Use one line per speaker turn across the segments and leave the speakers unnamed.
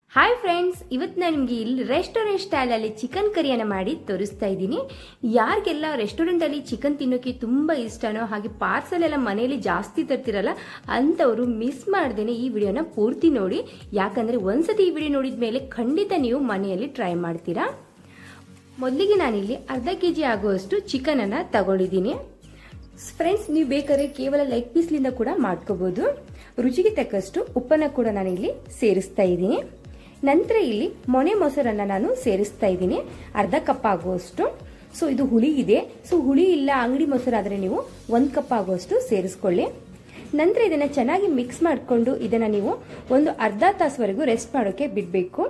hi friends ಇವತ್ತು ನಾನು ನಿಮಗೆ ಇಲ್ಲಿ ರೆಸ್ಟೋರೆಂಟ್ ಸ್ಟೈಲಲ್ಲಿ ಚಿಕನ್ ಕರಿಯನ್ನು ಮಾಡಿ ತೋರಿಸ್ತಾ ಇದ್ದೀನಿ ಯಾರಿಗೆಲ್ಲ ರೆಸ್ಟೋರೆಂಟಲ್ಲಿ ಚಿಕನ್ ತಿನ್ನೋಕೆ ತುಂಬ ಇಷ್ಟನೋ ಹಾಗೆ ಪಾರ್ಸಲ್ ಎಲ್ಲ ಮನೆಯಲ್ಲಿ ಜಾಸ್ತಿ ತರ್ತಿರಲ್ಲ ಅಂಥವರು ಮಿಸ್ ಮಾಡ್ದೇನೆ ಈ ವಿಡಿಯೋನ ಪೂರ್ತಿ ನೋಡಿ ಯಾಕಂದರೆ ಒಂದ್ಸತಿ ಈ ವಿಡಿಯೋ ನೋಡಿದ ಮೇಲೆ ಖಂಡಿತ ನೀವು ಮನೆಯಲ್ಲಿ ಟ್ರೈ ಮಾಡ್ತೀರಾ ಮೊದಲಿಗೆ ನಾನಿಲ್ಲಿ ಅರ್ಧ ಕೆ ಜಿ ಆಗುವಷ್ಟು ಚಿಕನನ್ನು ತಗೊಂಡಿದ್ದೀನಿ ಫ್ರೆಂಡ್ಸ್ ನೀವು ಬೇಕಾದ್ರೆ ಕೇವಲ ಲೆಗ್ ಪೀಸ್ಲಿಂದ ಕೂಡ ಮಾಡ್ಕೋಬಹುದು ರುಚಿಗೆ ತಕ್ಕಷ್ಟು ಉಪ್ಪನ್ನು ಕೂಡ ನಾನು ಇಲ್ಲಿ ಸೇರಿಸ್ತಾ ಇದ್ದೀನಿ ನಂತರ ಇಲ್ಲಿ ಮೊನೆ ಮೊಸರನ್ನ ನಾನು ಸೇರಿಸ್ತಾ ಇದ್ದೀನಿ ಅರ್ಧ ಕಪ್ ಆಗುವಷ್ಟು ಸೊ ಇದು ಹುಳಿ ಇದೆ ಸೊ ಹುಳಿ ಇಲ್ಲ ಅಂಗಡಿ ಮೊಸರಾದರೆ ನೀವು ಒಂದು ಕಪ್ ಆಗುವಷ್ಟು ಸೇರಿಸ್ಕೊಳ್ಳಿ ನಂತರ ಇದನ್ನ ಚೆನ್ನಾಗಿ ಮಿಕ್ಸ್ ಮಾಡಿಕೊಂಡು ಇದನ್ನ ನೀವು ಒಂದು ಅರ್ಧ ತಾಸುವರೆಗೂ ರೆಸ್ಟ್ ಮಾಡೋಕೆ ಬಿಡಬೇಕು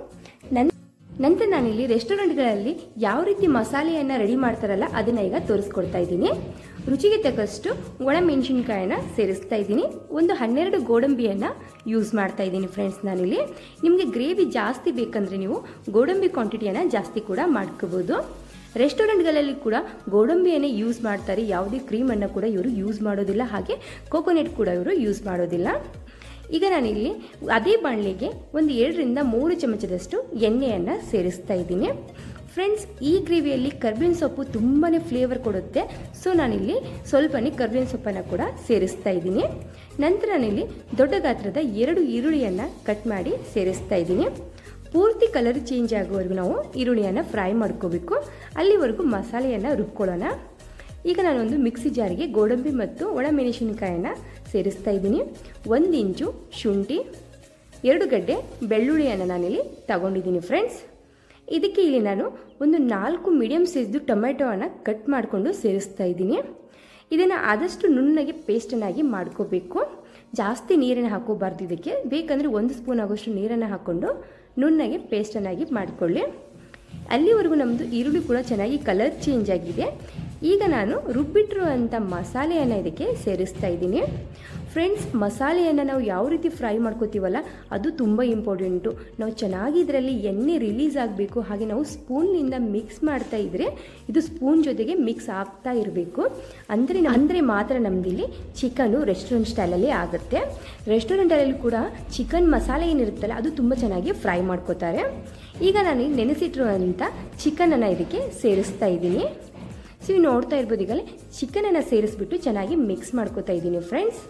ನಂತರ ನಾನಿಲ್ಲಿ ರೆಸ್ಟೋರೆಂಟ್ಗಳಲ್ಲಿ ಯಾವ ರೀತಿ ಮಸಾಲೆಯನ್ನು ರೆಡಿ ಮಾಡ್ತಾರಲ್ಲ ಅದನ್ನ ಈಗ ತೋರಿಸ್ಕೊಡ್ತಾ ಇದ್ದೀನಿ ರುಚಿಗೆ ತಕ್ಕಷ್ಟು ಒಣ ಮೆಣಸಿನ್ಕಾಯನ್ನ ಸೇರಿಸ್ತಾ ಇದ್ದೀನಿ ಒಂದು ಹನ್ನೆರಡು ಗೋಡಂಬಿಯನ್ನು ಯೂಸ್ ಮಾಡ್ತಾ ಇದ್ದೀನಿ ಫ್ರೆಂಡ್ಸ್ ನಾನಿಲ್ಲಿ ನಿಮಗೆ ಗ್ರೇವಿ ಜಾಸ್ತಿ ಬೇಕಂದ್ರೆ ನೀವು ಗೋಡಂಬಿ ಕ್ವಾಂಟಿಟಿಯನ್ನು ಜಾಸ್ತಿ ಕೂಡ ಮಾಡ್ಕೋಬೋದು ರೆಸ್ಟೋರೆಂಟ್ಗಳಲ್ಲಿ ಕೂಡ ಗೋಡಂಬಿಯನ್ನೇ ಯೂಸ್ ಮಾಡ್ತಾರೆ ಯಾವುದೇ ಕ್ರೀಮನ್ನು ಕೂಡ ಇವರು ಯೂಸ್ ಮಾಡೋದಿಲ್ಲ ಹಾಗೆ ಕೋಕೋನಟ್ ಕೂಡ ಇವರು ಯೂಸ್ ಮಾಡೋದಿಲ್ಲ ಈಗ ನಾನಿಲ್ಲಿ ಅದೇ ಬಾಣಲಿಗೆ ಒಂದು ಎರಡರಿಂದ ಮೂರು ಚಮಚದಷ್ಟು ಎಣ್ಣೆಯನ್ನು ಸೇರಿಸ್ತಾ ಇದ್ದೀನಿ ಫ್ರೆಂಡ್ಸ್ ಈ ಗ್ರೇವಿಯಲ್ಲಿ ಕರ್ಬೇವಿನ ಸೊಪ್ಪು ತುಂಬಾ ಫ್ಲೇವರ್ ಕೊಡುತ್ತೆ ಸೊ ನಾನಿಲ್ಲಿ ಸ್ವಲ್ಪನೇ ಕರ್ಬೇವಿನ ಸೊಪ್ಪನ್ನು ಕೂಡ ಸೇರಿಸ್ತಾ ಇದ್ದೀನಿ ನಂತರ ನಾನಿಲ್ಲಿ ದೊಡ್ಡ ಗಾತ್ರದ ಎರಡು ಈರುಳ್ಳಿಯನ್ನು ಕಟ್ ಮಾಡಿ ಸೇರಿಸ್ತಾ ಇದ್ದೀನಿ ಪೂರ್ತಿ ಕಲರ್ ಚೇಂಜ್ ಆಗುವವರೆಗೂ ನಾವು ಈರುಳ್ಳಿಯನ್ನು ಫ್ರೈ ಮಾಡ್ಕೋಬೇಕು ಅಲ್ಲಿವರೆಗೂ ಮಸಾಲೆಯನ್ನು ರುಬ್ಕೊಳ್ಳೋಣ ಈಗ ನಾನೊಂದು ಮಿಕ್ಸಿ ಜಾರಿಗೆ ಗೋಡಂಬಿ ಮತ್ತು ಒಣಮೆಣಸಿನಕಾಯನ್ನು ಸೇರಿಸ್ತಾ ಇದ್ದೀನಿ ಒಂದು ಇಂಚು ಶುಂಠಿ ಎರಡು ಗಡ್ಡೆ ಬೆಳ್ಳುಳ್ಳಿಯನ್ನು ನಾನಿಲ್ಲಿ ತಗೊಂಡಿದ್ದೀನಿ ಫ್ರೆಂಡ್ಸ್ ಇದಕ್ಕೆ ಇಲ್ಲಿ ನಾನು ಒಂದು ನಾಲ್ಕು ಮೀಡಿಯಮ್ ಸೈಜ್ದು ಟೊಮೆಟೊವನ್ನು ಕಟ್ ಮಾಡಿಕೊಂಡು ಸೇರಿಸ್ತಾ ಇದ್ದೀನಿ ಇದನ್ನು ಆದಷ್ಟು ನುಣ್ಣಗೆ ಪೇಸ್ಟನ್ನಾಗಿ ಮಾಡ್ಕೋಬೇಕು ಜಾಸ್ತಿ ನೀರನ್ನು ಹಾಕೋಬಾರ್ದು ಇದಕ್ಕೆ ಬೇಕಂದರೆ ಒಂದು ಸ್ಪೂನ್ ಆಗೋಷ್ಟು ನೀರನ್ನು ಹಾಕ್ಕೊಂಡು ನುಣ್ಣಗೆ ಪೇಸ್ಟನ್ನಾಗಿ ಮಾಡಿಕೊಳ್ಳಿ ಅಲ್ಲಿವರೆಗೂ ನಮ್ಮದು ಈರುಳ್ಳಿ ಕೂಡ ಚೆನ್ನಾಗಿ ಕಲರ್ ಚೇಂಜ್ ಆಗಿದೆ ಈಗ ನಾನು ರುಬ್ಬಿಟ್ಟಿರುವಂಥ ಮಸಾಲೆಯನ್ನು ಇದಕ್ಕೆ ಸೇರಿಸ್ತಾ ಇದ್ದೀನಿ ಫ್ರೆಂಡ್ಸ್ ಮಸಾಲೆಯನ್ನು ನಾವು ಯಾವ ರೀತಿ ಫ್ರೈ ಮಾಡ್ಕೋತೀವಲ್ಲ ಅದು ತುಂಬ ಇಂಪಾರ್ಟೆಂಟು ನಾವು ಚೆನ್ನಾಗಿ ಇದರಲ್ಲಿ ಎಣ್ಣೆ ರಿಲೀಸ್ ಆಗಬೇಕು ಹಾಗೆ ನಾವು ಸ್ಪೂನ್ನಿಂದ ಮಿಕ್ಸ್ ಮಾಡ್ತಾ ಇದ್ದರೆ ಇದು ಸ್ಪೂನ್ ಜೊತೆಗೆ ಮಿಕ್ಸ್ ಆಗ್ತಾ ಇರಬೇಕು ಅಂದರೆ ಅಂದರೆ ಮಾತ್ರ ನಮ್ಮದಿಲ್ಲಿ ಚಿಕನು ರೆಸ್ಟೋರೆಂಟ್ ಸ್ಟೈಲಲ್ಲಿ ಆಗುತ್ತೆ ರೆಸ್ಟೋರೆಂಟಲ್ಲಿ ಕೂಡ ಚಿಕನ್ ಮಸಾಲೆ ಏನಿರುತ್ತಲ್ಲ ಅದು ತುಂಬ ಚೆನ್ನಾಗಿ ಫ್ರೈ ಮಾಡ್ಕೋತಾರೆ ಈಗ ನಾನು ನೆನೆಸಿಟ್ಟಿರುವಂಥ ಚಿಕನನ್ನು ಇದಕ್ಕೆ ಸೇರಿಸ್ತಾ ಇದ್ದೀನಿ ಸೊ ನೀವು ನೋಡ್ತಾ ಇರ್ಬೋದು ಈಗಲೇ ಚಿಕನನ್ನು ಸೇರಿಸ್ಬಿಟ್ಟು ಚೆನ್ನಾಗಿ ಮಿಕ್ಸ್ ಮಾಡ್ಕೋತಾ ಇದ್ದೀನಿ ಫ್ರೆಂಡ್ಸ್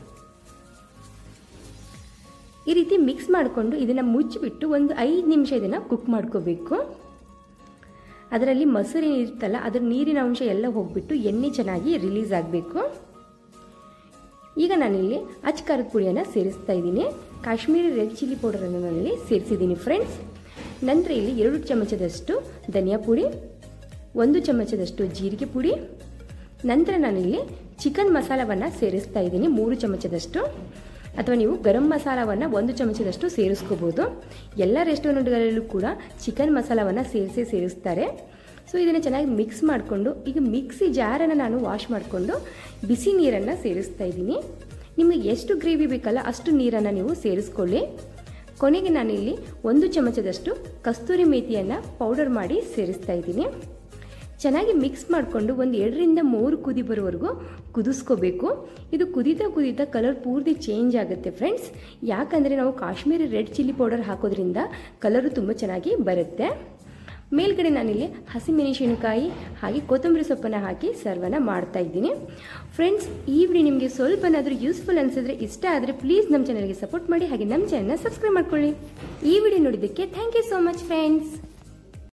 ಈ ರೀತಿ ಮಿಕ್ಸ್ ಮಾಡಿಕೊಂಡು ಇದನ್ನು ಮುಚ್ಚಿಬಿಟ್ಟು ಒಂದು ಐದು ನಿಮಿಷ ಇದನ್ನು ಕುಕ್ ಮಾಡ್ಕೋಬೇಕು ಅದರಲ್ಲಿ ಮೊಸರು ಏನಿರುತ್ತಲ್ಲ ಅದರ ನೀರಿನ ಅಂಶ ಎಲ್ಲ ಹೋಗಿಬಿಟ್ಟು ಎಣ್ಣೆ ಚೆನ್ನಾಗಿ ರಿಲೀಸ್ ಆಗಬೇಕು ಈಗ ನಾನಿಲ್ಲಿ ಅಚ್ ಖಾರದ ಪುಡಿಯನ್ನು ಸೇರಿಸ್ತಾ ಇದ್ದೀನಿ ಕಾಶ್ಮೀರಿ ರೆಡ್ ಚಿಲ್ಲಿ ಪೌಡರನ್ನು ನಾನಿಲ್ಲಿ ಸೇರಿಸಿದ್ದೀನಿ ಫ್ರೆಂಡ್ಸ್ ನಂತರ ಇಲ್ಲಿ ಎರಡು ಚಮಚದಷ್ಟು ಧನಿಯಾ ಪುಡಿ ಒಂದು ಚಮಚದಷ್ಟು ಜೀರಿಗೆ ಪುಡಿ ನಂತರ ನಾನಿಲ್ಲಿ ಚಿಕನ್ ಮಸಾಲವನ್ನು ಸೇರಿಸ್ತಾ ಇದ್ದೀನಿ ಮೂರು ಚಮಚದಷ್ಟು ಅಥವಾ ನೀವು ಗರಂ ಮಸಾಲವನ್ನು ಒಂದು ಚಮಚದಷ್ಟು ಸೇರಿಸ್ಕೋಬೋದು ಎಲ್ಲ ರೆಸ್ಟೋರೆಂಟ್ಗಳಲ್ಲೂ ಕೂಡ ಚಿಕನ್ ಮಸಾಲವನ್ನು ಸೇರಿಸಿ ಸೇರಿಸ್ತಾರೆ ಸೊ ಇದನ್ನು ಚೆನ್ನಾಗಿ ಮಿಕ್ಸ್ ಮಾಡಿಕೊಂಡು ಈಗ ಮಿಕ್ಸಿ ಜಾರನ್ನು ನಾನು ವಾಶ್ ಮಾಡಿಕೊಂಡು ಬಿಸಿ ನೀರನ್ನು ಸೇರಿಸ್ತಾ ಇದ್ದೀನಿ ನಿಮಗೆ ಎಷ್ಟು ಗ್ರೇವಿ ಬೇಕಲ್ಲ ಅಷ್ಟು ನೀರನ್ನು ನೀವು ಸೇರಿಸ್ಕೊಳ್ಳಿ ಕೊನೆಗೆ ನಾನಿಲ್ಲಿ ಒಂದು ಚಮಚದಷ್ಟು ಕಸ್ತೂರಿ ಮೇಥಿಯನ್ನು ಪೌಡರ್ ಮಾಡಿ ಸೇರಿಸ್ತಾ ಇದ್ದೀನಿ ಚೆನ್ನಾಗಿ ಮಿಕ್ಸ್ ಮಾಡಿಕೊಂಡು ಒಂದು ಎರಡರಿಂದ ಮೂರು ಕುದಿ ಬರೋವರೆಗೂ ಕುದಿಸ್ಕೋಬೇಕು ಇದು ಕುದೀತಾ ಕುದೀತಾ ಕಲರ್ ಪೂರ್ತಿ ಚೇಂಜ್ ಆಗುತ್ತೆ ಫ್ರೆಂಡ್ಸ್ ಯಾಕಂದರೆ ನಾವು ಕಾಶ್ಮೀರಿ ರೆಡ್ ಚಿಲ್ಲಿ ಪೌಡರ್ ಹಾಕೋದ್ರಿಂದ ಕಲರು ತುಂಬ ಚೆನ್ನಾಗಿ ಬರುತ್ತೆ ಮೇಲ್ಗಡೆ ನಾನಿಲ್ಲಿ ಹಸಿಮೆಣಸಿನಕಾಯಿ ಹಾಗೆ ಕೊತ್ತಂಬರಿ ಸೊಪ್ಪನ್ನು ಹಾಕಿ ಸರ್ವನ್ನ ಮಾಡ್ತಾ ಇದ್ದೀನಿ ಫ್ರೆಂಡ್ಸ್ ಈ ವಿಡಿಯೋ ನಿಮಗೆ ಸ್ವಲ್ಪನಾದರೂ ಯೂಸ್ಫುಲ್ ಅನಿಸಿದ್ರೆ ಇಷ್ಟ ಆದರೆ ಪ್ಲೀಸ್ ನಮ್ಮ ಚಾನಲ್ಗೆ ಸಪೋರ್ಟ್ ಮಾಡಿ ಹಾಗೆ ನಮ್ಮ ಚಾನಲ್ನ ಸಬ್ಸ್ಕ್ರೈಬ್ ಮಾಡ್ಕೊಳ್ಳಿ ಈ ವಿಡಿಯೋ ನೋಡಿದ್ದಕ್ಕೆ thank you so much friends